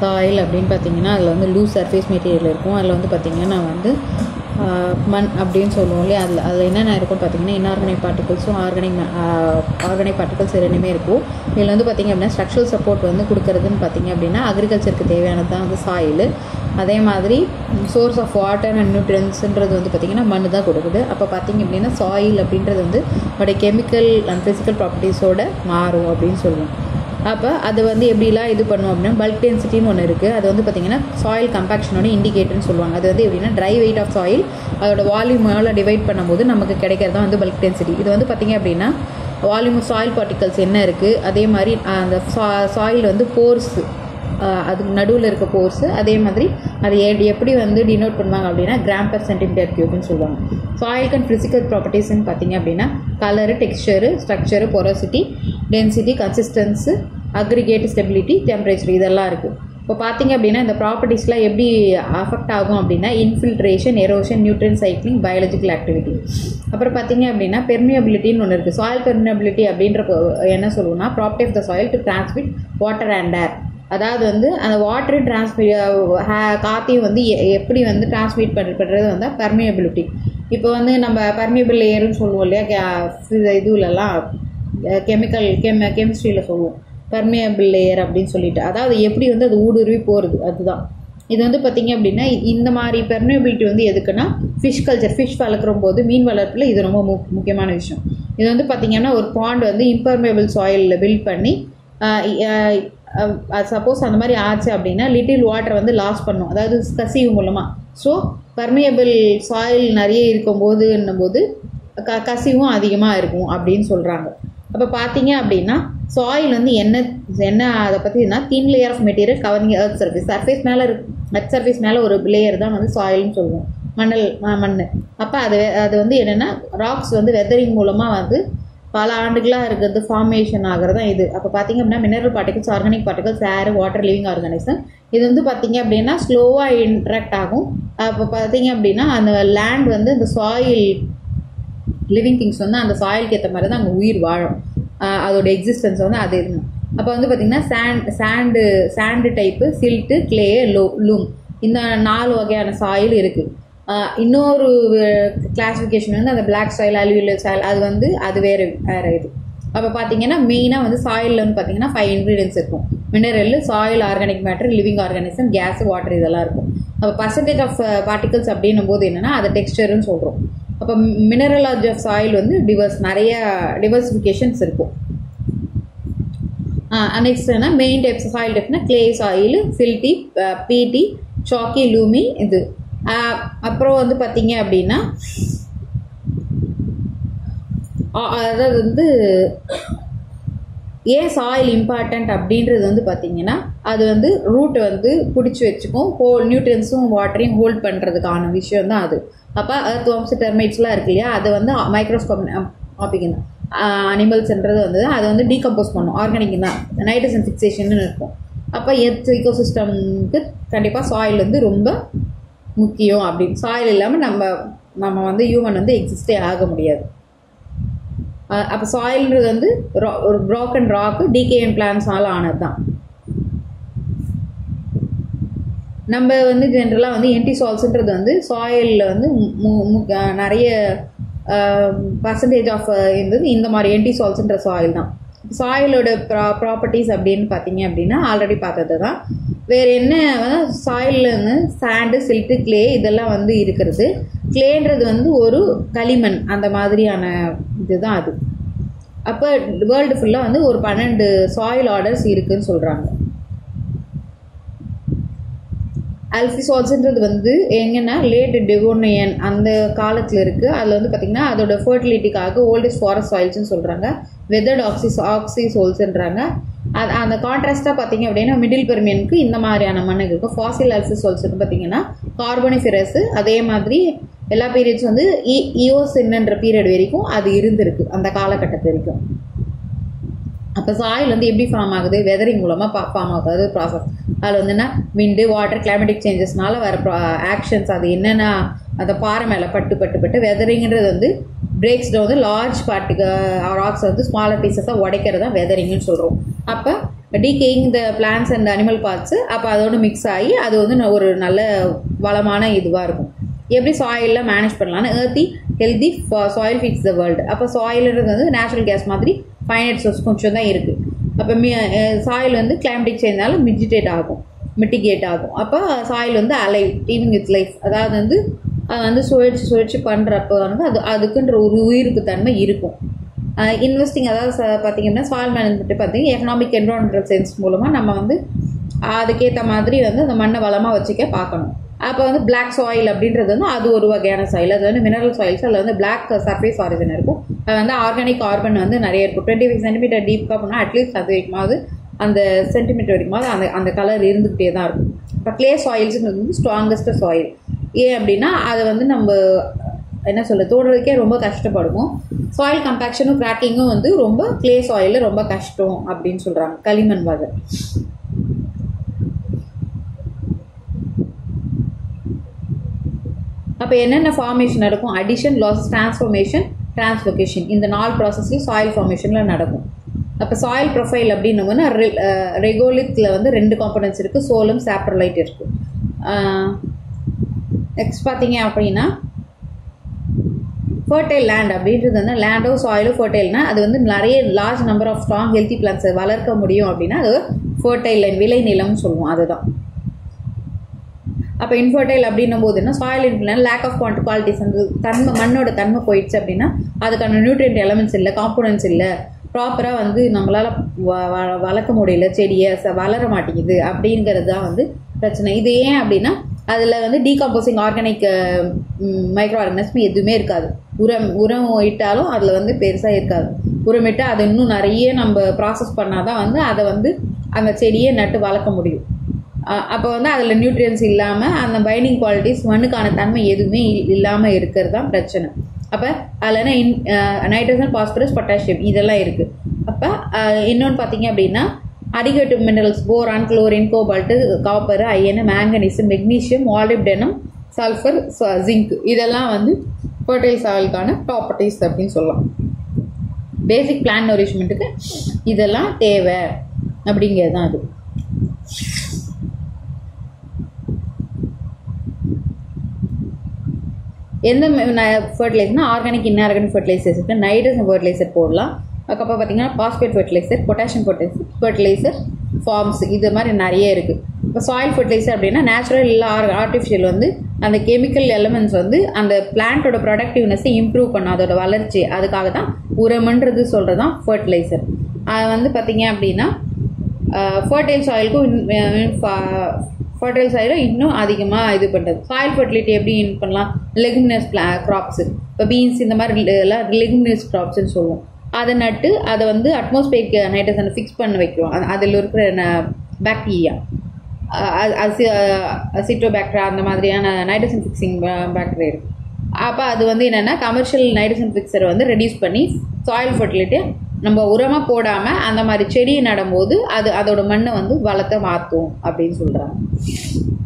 soil அப்படின்னு பார்த்தீங்கன்னா அதில் வந்து லூஸ் சர்ஃபேஸ் மெட்டீரியல் இருக்கும் அதில் வந்து பார்த்தீங்கன்னா வந்து ஆஹ், மண் அப்படின்னு சொல்லுவோம் இல்லையா அதில் அதில் என்னென்ன இருக்கும்னு பார்த்தீங்கன்னா இன்ஆர்கனிக் பார்ட்டிகல்ஸும் ஆர்கானிக் ஆர்கானிக் பார்ட்டிகல்ஸ் ரெண்டுமே இருக்கும் இதில் வந்து பார்த்தீங்க அப்படின்னா ஸ்ட்ரக்சரல் சப்போர்ட் வந்து கொடுக்கறதுன்னு பார்த்தீங்க அப்படின்னா அக்ரிகல்ச்சருக்கு தேவையானது தான் வந்து சாயில் அதே மாதிரி சோர்ஸ் ஆஃப் வாட்டர் அண்ட் நியூட்ரியன்ஸ்ன்றது வந்து பார்த்திங்கன்னா மண் தான் கொடுக்குது அப்போ பார்த்தீங்க அப்படின்னா சாயில் அப்படின்றது வந்து அதோடைய கெமிக்கல் அண்ட் ஃபிசிக்கல் ப்ராப்பர்ட்டிஸோட மாறும் அப்படின்னு சொல்லுவோம் அப்போ அது வந்து எப்படிலாம் இது பண்ணுவோம் அப்படின்னா பல்க் டென்சிட்டின்னு ஒன்று இருக்குது அது வந்து பார்த்திங்கன்னா சாயில் கம்பேக்ஷனோட இண்டிகேட்டர்னு சொல்லுவாங்க அது வந்து எப்படின்னா ட்ரை வெயிட் ஆஃப் சாயில் அதோட வால்யூமால் டிவைட் பண்ணும்போது நமக்கு கிடைக்கிறது தான் வந்து பல்க் டென்சிட்டி இது வந்து பார்த்திங்க அப்படின்னா வால்யூம் ஆஃப் சாயில் பார்ட்டிகல்ஸ் என்ன இருக்குது அதே மாதிரி அந்த சாயில் வந்து போர்ஸ் அதுக்கு நடுவில் இருக்க போர்ஸு அதே மாதிரி அது எ- எப்படி வந்து டினோட் பண்ணுவாங்க அப்படின்னா கிராம் per சென்டிமீட்டர் கியூப்னு சொல்லுவாங்க சாயில்க்கு அண்ட் ஃபிசிக்கல் ப்ராப்பர்ட்டிஸ்னு பார்த்தீங்க அப்படின்னா colour texture structure porosity density consistency aggregate stability temperature இதெல்லாம் இருக்குது இப்போ பார்த்தீங்க அப்படின்னா இந்த ப்ராப்பர்ட்டிஸ்லாம் எப்படி அஃபெக்ட் ஆகும் அப்படின்னா infiltration erosion nutrient cycling biological activity அப்புறம் பார்த்தீங்க அப்படின்னா பெர்மியபிலிட்டின்னு ஒன்று இருக்குது சாயில் பெர்மியபிலிட்டி அப்படின்ற பொ- என்ன சொல்லுவோம்னா property of the soil to transmit water and air அதாவது வந்து அந்த வாட்டர் டிரான்ஸ்மிட் காற்றையும் வந்து எ- எப்படி வந்து டிரான்ஸ்மிட் பண்ண பண்ணுறது வந்து பர்மியபிலிட்டி இப்போ வந்து நம்ம பர்மியபிள் லேயர்னு சொல்லுவோம் இல்லையா கே- இதுலலாம் கெமிக்கல் கெம கெமிஸ்ட்ரியில் சொல்லுவோம் பர்மியபிள் லேயர் அப்படின்னு சொல்லிட்டு அதாவது எப்படி வந்து அது ஊடுருவி போகிறது அதுதான் இது வந்து பார்த்தீங்க அப்படின்னா இ- இந்த மாதிரி பெர்மியபிலிட்டி வந்து எதுக்குன்னா ஃபிஷ் கல்ச்சர் ஃபிஷ் வளர்க்குற போது மீன் வளர்ப்பில் இது ரொம்ப மு முக்கியமான விஷயம் இது வந்து பார்த்தீங்கன்னா ஒரு பாண்ட் வந்து இம்பர்மியபிள் சாயிலில் பில்ட் பண்ணி சப்போஸ் அந்த மாதிரி ஆச்சு அப்படின்னா லிட்டில் வாட்டர் வந்து லாஸ் பண்ணும் அதாவது கசிவு மூலமாக ஸோ பர்மியபிள் சாயில் நிறைய இருக்கும்போதுன்னும் போது க கசிவும் அதிகமாக இருக்கும் அப்படின்னு சொல்கிறாங்க அப்போ பார்த்தீங்க அப்படின்னா சாயில் வந்து என்ன என்ன அதை பற்றினா thin layer of material covering earth surface surface மேலே எர்த் சர்ஃபேஸ் மேலே ஒரு லேயர் தான் வந்து சாயில்னு சொல்லுவோம் மணல் ம- மண் அப்போ அது வே- அது வந்து என்னென்னா ராக்ஸ் வந்து வெதரிங் மூலமாக வந்து பல ஆண்டுகளாக இருக்கிறது ஃபார்மேஷன் ஆகிறது தான் இது அப்போ பார்த்தீங்க அப்படின்னா mineral particles organic particles air water living organism இது வந்து பார்த்தீங்க அப்படின்னா ஸ்லோவாக இன்ட்ராக்ட் ஆகும் அப்போ பார்த்தீங்க அப்படின்னா அந்த லேண்ட் வந்து இந்த சாயில் லிவிங் திங்ஸ் வந்து அந்த சாயிலுக்கு ஏற்ற மாதிரி தான் அங்கே உயிர் வாழும் ஆஹ் அதோட எக்ஸிஸ்டன்ஸ் வந்து அது இருக்கணும் அப்போ வந்து பார்த்திங்கன்னா sand sand sand type silt clay loam இந்த நாலு வகையான சாயில் இருக்குது இன்னொரு கிளாஸிஃபிகேஷன் வந்து அந்த பிளாக் சாயில் அலுவியல் சாயில் அது வந்து அது வேறு வேறு இது அப்போ பார்த்தீங்கன்னா மெயினாக வந்து சாயிலில் வந்து பார்த்தீங்கன்னா ஃபைவ் இன்க்ரீடியன்ஸ் இருக்கும் mineral soil organic matter living organism gas water இதெல்லாம் இருக்கும் அப்போ பர்சன்டேஜ் ஆஃப் பார்ட்டிகல்ஸ் அப்படின்னும் போது என்னென்னா அதை டெக்ஸ்டர்னு சொல்கிறோம் அப்போ மினரலாஜி ஆஃப் சாயில் வந்து டிவர்ஸ் நிறைய டிவர்சிஃபிகேஷன்ஸ் இருக்கும் நெக்ஸ்ட் என்ன மெயின் டைப்ஸ் சாயில் டைப்னா clay soil silty peaty chalky loamy இது ஆஹ் அப்புறம் வந்து பார்த்தீங்க அப்படின்னா ஆ- அதாவது வந்து ஏன் சாயில் இம்பார்ட்டண்ட் அப்படின்றது வந்து பார்த்தீங்கன்னா அது வந்து ரூட் வந்து பிடிச்சி வச்சுக்கும் ஹோல் நியூட்ரியன்ஸும் வாட்டரையும் ஹோல்ட் பண்ணுறதுக்கான விஷயம் தான் அது அப்போ அர்த் வாம்ஸ் டெர்மைட்ஸ்லாம் இருக்கு இல்லையா அது வந்து மைக்ரோஸ்கோப் ஆப்பிங் தான் அனிமல்ஸ்ன்றது வந்து அதை வந்து டீகம்போஸ் பண்ணும் ஆர்கானிக் தான் நைட்ரஜன் ஃபிக்சேஷன் இருக்கும் அப்போ எர்த் இக்கோசிஸ்டம்க்கு கண்டிப்பாக சாயில் வந்து ரொம்ப முக்கியம் அப்படின்னு சாயில் இல்லாமல் நம்ம நம்ம வந்து ஹியூமன் வந்து எக்ஸிஸ்டே ஆக முடியாது அப்போ சாயில்ன்றது வந்து ரா- ஒரு ப்ராக்கன் ராக்கு டிகேஎன் பிளான்ஸால் ஆனது தான் நம்ம வந்து ஜென்ரலாக வந்து என்டி சால்ஸ்ன்றது வந்து சாயிலில் வந்து மு- மு- அஹ் நிறைய பர்சன்டேஜ் ஆஃப் இருந்தது இந்த மாதிரி என்டி சால்ஸ்ன்ற சாயில் தான் சாயிலோட ப்ரா ப்ராப்பர்ட்டிஸ் அப்படின்னு பார்த்தீங்க அப்படின்னா ஆல்ரெடி பார்த்தது தான் வேறு என்ன சாயிலில் வந்து சாண்டு சில்ட்டு கிளே இதெல்லாம் வந்து இருக்கிறது கிளேன்றது வந்து ஒரு களிமண் அந்த மாதிரியான இதுதான் அது அப்போ வேர்ல்டு ஃபுல்லாக வந்து ஒரு பன்னெண்டு சாயில் ஆர்டர்ஸ் இருக்குன்னு சொல்கிறாங்க ஆல்ஃபிசால்ஸ்ன்றது வந்து எங்கன்னா லேட் டெவோனியன் அந்த காலத்தில் இருக்குது அதில் வந்து பார்த்திங்கன்னா அதோட ஃபர்டிலிட்டிக்காக ஓல்டஸ்ட் ஃபாரஸ்ட் சாயில்ஸ்னு சொல்கிறாங்க வெதர்ட் ஆக்சிஸ் ஆக்சி சோல்ஸ்ன்றாங்க அது அந்த கான்ட்ராஸ்ட்டாக பார்த்தீங்க அப்படின்னா மிடில் பெர்மியனுக்கு இந்த மாதிரியான மண்ணுக்கு இருக்கும் ஃபாசில் ஆல்ஃபிசால்ஸ்னு பார்த்தீங்கன்னா கார்பனிஃபிரஸ் அதே மாதிரி எல்லா பீரியட்ஸ் வந்து இ இயோசின்ன்ற பீரியட் வரைக்கும் அது இருந்திருக்கு அந்த காலகட்டத்து வரைக்கும் அப்போ சாயில் வந்து எப்படி ஃபார்ம் ஆகுது வெதரிங் மூலமாக ஃபார்ம் ஆகுது அது ப்ராசஸ் அதில் வந்து என்ன விண்டு வாட்டர் கிளைமேட்டிக் சேஞ்சஸ்னால வர ஆக்ஷன்ஸ் அது என்னென்ன அந்த பாறை மேலே பட்டு பட்டு பட்டு வெதரிங்கிறது வந்து பிரேக்ஸ் டவுன் வந்து லார்ஜ் பார்ட்டிக ராக்ஸ் வந்து ஸ்மாலர் பீசஸாக உடைக்கிறது தான் வெதரிங்னு சொல்கிறோம் அப்போ decaying the plants and animal parts அப்போ அதோட மிக்ஸ் ஆகி அது வந்து ந- ஒரு நல்ல வளமான இதுவாக இருக்கும் எப்படி சாயிலில் மேனேஜ் பண்ணலாம்னு earthy healthy soil fix the world அப்போ சாயில்ன்றது வந்து நேச்சுரல் கேஸ் மாதிரி ஃபைனட் சோர்ஸ் கொஞ்சம் தான் இருக்குது அப்போ மி சாயில் வந்து கிளைமேட்டிக் சேஞ்சால மிட்டிகேட் ஆகும் மிட்டிகேட் ஆகும் அப்போ சாயில் வந்து அலைவ் லீவிங் இட்ஸ் லைஃப் அதாவது வந்து அது வந்து சுழற்சி சுழற்சி பண்ணுறப்போ வந்து அது அதுக்குன்ற ஒரு உயிருக்கு தன்மை இருக்கும் இன்வெஸ்டிங் அதாவது ச- பார்த்தீங்கன்னா சாயில் மேனேஜ்மெண்ட் பார்த்தீங்கன்னா எக்கனாமிக் என்வரான்மெண்டல் சென்ஸ் மூலமாக நம்ம வந்து அதுக்கேற்ற மாதிரி வந்து அந்த மண்ணை வளமாக வச்சுக்க பார்க்கணும் அப்போ வந்து பிளாக் சாயில் அப்படின்றது வந்து அது ஒரு வகையான சாயில் அது வந்து மினரல் சாயில்ஸ் அதில் வந்து பிளாக் சர்ஃபேஸ் ஆரிஜின் இருக்கும் அது வந்து ஆர்கானிக் கார்பன் வந்து நிறைய இருக்கும் டுவெண்ட்டி ஃபைவ் சென்டிமீட்டர் டீப்பாக போனால் அட்லீஸ்ட் அது வரைக்குமாவது அந்த சென்டிமீட்டர் வரைக்குமாவது அந்த அந்த கலர் இருந்துக்கிட்டே தான் இருக்கும் இப்போ க்ளே சாயில்ஸுங்கிறது வந்து ஸ்ட்ராங்கஸ்ட் சாயில் ஏன் அப்படின்னா அதை வந்து நம்ம என்ன சொல்ல தோடுறதுக்கே ரொம்ப கஷ்டப்படுவோம் சாயில் கம்பேக்ஷனும் கிராக்கிங்கும் வந்து ரொம்ப க்ளே சாயிலில் ரொம்ப கஷ்டம் அப்படின்னு சொல்கிறாங்க களிமண் வகை அப்போ என்னென்ன ஃபார்மேஷன் நடக்கும் அடிஷன் லாஸ் டிரான்ஸ்ஃபர்மேஷன் டிரான்ஸ்லொகேஷன் இந்த நாலு ப்ராசஸ்லையும் சாயில் ஃபார்மேஷனில் நடக்கும் அப்போ சாயில் ப்ரொஃபைல் அப்படின்னோம்னா ரெகோலித்தில் வந்து ரெண்டு காம்பனன்ட்ஸ் இருக்குது சோலம் சாப்ரலைட் இருக்குது நெக்ஸ்ட் பார்த்தீங்க அப்படின்னா ஃபர்டைல் லேண்ட் அப்படின்றது வந்து லேண்டோ சாயிலோ ஃபர்டைல்னா அது வந்து நிறைய large number of strong healthy பிளான்ஸை வளர்க்க முடியும் அப்படின்னா அது ஃபர்டைல் லைன் விளை நிலம்னு சொல்லுவோம் அதுதான் அப்போ இன்ஃபர்டைல் அப்படின்னும் போது என்ன சாயில் இன்ஃபிளன் லேக் ஆஃப் குவான்ட் குவாலிட்டிஸ் அந்த தன்மை மண்ணோட தன்மை போயிடுச்சு அப்படின்னா அதுக்கான நியூட்ரியன்ட் எலமெண்ட்ஸ் இல்லை காம்போனன்ட்ஸ் இல்லை ப்ராப்பராக வந்து நம்மளால் வ- வ- வளர்க்க முடியல செடியை ச- வளர மாட்டேங்குது அப்படிங்கிறது தான் வந்து பிரச்சனை இது ஏன் அப்படின்னா அதில் வந்து டீகாம்போசிங் ஆர்கானிக் மைக்ரோ ஆர்கனிசம் எதுவுமே இருக்காது உரம் உரம் இட்டாலும் அதில் வந்து பெருசாக இருக்காது உரம் இட்டால் அதை இன்னும் நிறைய நம்ம ப்ராசஸ் பண்ணால் தான் வந்து அதை வந்து அந்த செடியை நட்டு வளர்க்க முடியும் அப்போ வந்து அதில் நியூட்ரியன்ஸ் இல்லாமல் அந்த பைண்டிங் குவாலிட்டிஸ் மண்ணுக்கான தன்மை எதுவுமே இல்லாமல் இருக்கிறது தான் பிரச்சனை அப்போ அதில் இன் நைட்ரஜன் பாஸ்பரஸ் பொட்டாசியம் இதெல்லாம் இருக்குது அப்போ இன்னொன்று பார்த்தீங்க அப்படின்னா அடிகேட்டிவ் minerals boron chlorine cobalt copper iron manganese magnesium molybdenum sulphur zinc இதெல்லாம் வந்து ஃபர்டைல் சாயிலுக்கான ப்ராப்பர்ட்டிஸ் அப்படின்னு சொல்லலாம் பேசிக் பிளான் நரிஷ்மெண்ட்டுக்கு இதெல்லாம் தேவை அப்படிங்கிறது தான் அது எந்த ஃபர்டிலைசர்னா ஆர்கானிக் இன்ஆர்கானிக் ஃபர்டிலைசர்ஸ் இருக்குது நைட்ரஜன் ஃபர்டிலைசர் போடலாம் அதுக்கப்புறம் பார்த்தீங்கன்னா phosphate fertiliser potassium fertiliser fertiliser farms இது மாதிரி நிறைய இருக்குது இப்போ சாயில் ஃபர்டிலைசர் அப்படின்னா நேச்சுரல் இல்லை ஆர் ஆர்டிஃபிஷியல் வந்து அந்த கெமிக்கல் எலமெண்ட்ஸ் வந்து அந்த பிளான்ட்டோட ப்ரொடக்டிவ்னஸை இம்ப்ரூவ் பண்ணும் அதோட வளர்ச்சி அதுக்காக தான் உரம்ன்றது சொல்கிறது தான் ஃபர்டிலைசர் அது வந்து பார்த்தீங்க அப்படின்னா ஃபர்டைல் சாயிலுக்கும் ஃபர்டைல் சாயிலும் இன்னும் அதிகமாக இது பண்ணுறது சாயில் ஃபர்டிலிட்டி எப்படி இன் பண்ணலாம் லெகுமினஸ் க்ராப்ஸு இப்போ பீன்ஸ் இந்த மாதிரி எல்லாம் லெகுமினஸ் க்ராப்ஸ்னு சொல்லுவோம் அதை நட்டு அதை வந்து அட்மாஸ்பியரிக் நைட்ரஜனை ஃபிக்ஸ் பண்ண வைக்கிறோம் அது- அதில் இருக்கிற பாக்டீரியா அசிட்டோபாக்டீரியா அந்த மாதிரியான நைட்ரஜன் ஃபிக்ஸிங் பாக்டீரியா இருக்கு அப்போ அது வந்து என்னென்னா கமர்ஷியல் நைட்ரஜன் ஃபிக்ஸரை வந்து ரெடியூஸ் பண்ணி சாயில் ஃபர்டிலிட்டியை நம்ம உரமாக போடாமல் அந்த மாதிரி செடியை நடும்போது அது அதோட மண்ணை வந்து வளத்தை மாற்றும் அப்படின்னு சொல்கிறாங்க